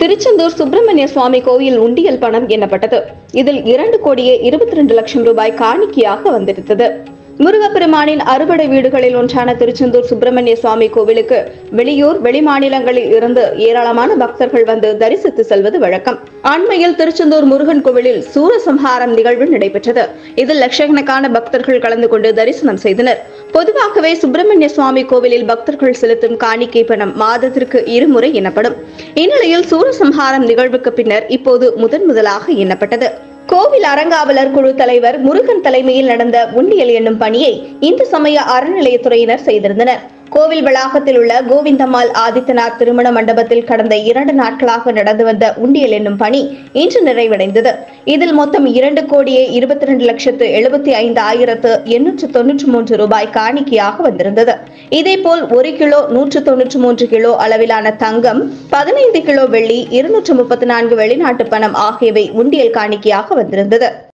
திருச்செந்தூர் சுப்பிரமணிய சுவாமி கோயில் உண்டியல் பணம் எண்ணப்பட்டது இதில் இரண்டு கோடியே இருபத்தி ரெண்டு லட்சம் ரூபாய் காணிக்கையாக வந்திருந்தது முருகப்பெருமானின் அறுபடை வீடுகளில் ஒன்றான திருச்செந்தூர் சுப்பிரமணிய சுவாமி கோவிலுக்கு வெளியூர் வெளிமாநிலங்களில் இருந்து ஏராளமான பக்தர்கள் வந்து தரிசித்து செல்வது வழக்கம் அண்மையில் திருச்செந்தூர் முருகன் கோவிலில் சூரசம்ஹாரம் நிகழ்வு நடைபெற்றது இதில் லட்சக்கணக்கான பக்தர்கள் கலந்து கொண்டு தரிசனம் செய்தனர் பொதுவாகவே சுப்பிரமணிய சுவாமி கோவிலில் பக்தர்கள் செலுத்தும் காணிக்கை பணம் மாதத்திற்கு இருமுறை எண்ணப்படும் இந்நிலையில் சூரசம்ஹாரம் நிகழ்வுக்கு பின்னர் இப்போது முதன் முதலாக எண்ணப்பட்டது கோவில் அறங்காவலர் குழு தலைவர் முருகன் தலைமையில் நடந்த உண்டியல் எண்ணும் பணியை இந்து சமய அறநிலையத்துறையினர் செய்திருந்தனர் கோவில் வளாகத்தில் உள்ள கோவிந்தம்மாள் ஆதித்தனார் திருமண மண்டபத்தில் கடந்த இரண்டு நாட்களாக நடந்து வந்த உண்டியல் என்னும் பணி இன்று நிறைவடைந்தது இதில் மொத்தம் இரண்டு கோடியே இருபத்தி ரெண்டு லட்சத்து எழுபத்தி ஐந்து ஆயிரத்து எண்ணூற்று தொன்னூற்று மூன்று ரூபாய் காணிக்கையாக வந்திருந்தது இதேபோல் ஒரு கிலோ நூற்று தொன்னூற்று மூன்று கிலோ அளவிலான தங்கம் பதினைந்து கிலோ வெள்ளி இருநூற்று முப்பத்தி நான்கு வெளிநாட்டு பணம் ஆகியவை உண்டியல் காணிக்கையாக வந்திருந்தது